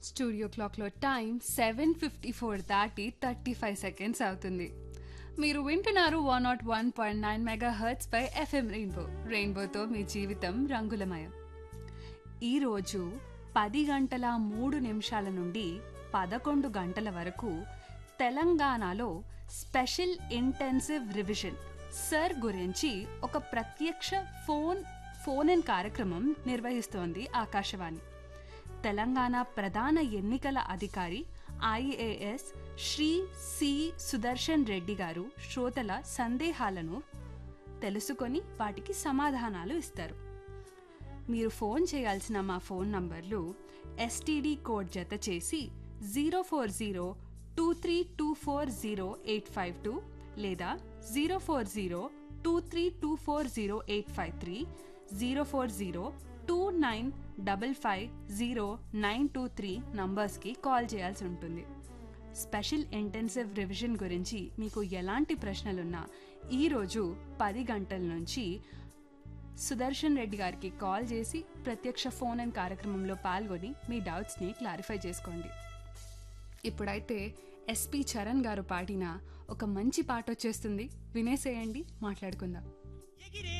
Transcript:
studio క్లాక్లో time seven fifty four దాటి thirty five seconds అవుతుంది మీరు వింటున్నారు one naught one point nine megahertz పై ఎఫ్ఎం రెయిన్బో రెయిన్బోతో మీ జీవితం రంగులమయం ఈరోజు పది గంటల మూడు నిమిషాల నుండి పదకొండు గంటల వరకు తెలంగాణలో స్పెషల్ ఇంటెన్సివ్ రివిజన్ సర్ గురించి ఒక ప్రత్యక్ష ఫోన్ ఫోన్ ఇన్ కార్యక్రమం నిర్వహిస్తోంది ఆకాశవాణి తెలంగాణ ప్రధాన ఎన్నికల అధికారి ఐఏఎస్ శ్రీ సి సుదర్శన్ రెడ్డి గారు శ్రోతల సందేహాలను తెలుసుకొని వాటికి సమాధానాలు ఇస్తారు మీరు ఫోన్ చేయాల్సిన మా ఫోన్ నంబర్లు ఎస్టీడీ కోడ్ జత చేసి zero four zero two three two four zero eight five two లేదా zero four zero two three two four zero eight five three zero four zero two nine double five zero nine two three నంబర్స్కి call చేయాల్సి ఉంటుంది special intensive revision గురించి మీకు ఎలాంటి ప్రశ్నలున్నా ఈరోజు పది గంటల నుంచి సుదర్శన్ రెడ్డి గారికి కాల్ చేసి ప్రత్యక్ష ఫోన్ అండ్ కార్యక్రమంలో పాల్గొని మీ డౌట్స్ని క్లారిఫై చేసుకోండి ఇప్పుడైతే ఎస్పి చరణ్ గారు పాడిన ఒక మంచి పాట వచ్చేస్తుంది వినేసేయండి మాట్లాడుకుందాం ఎగిరే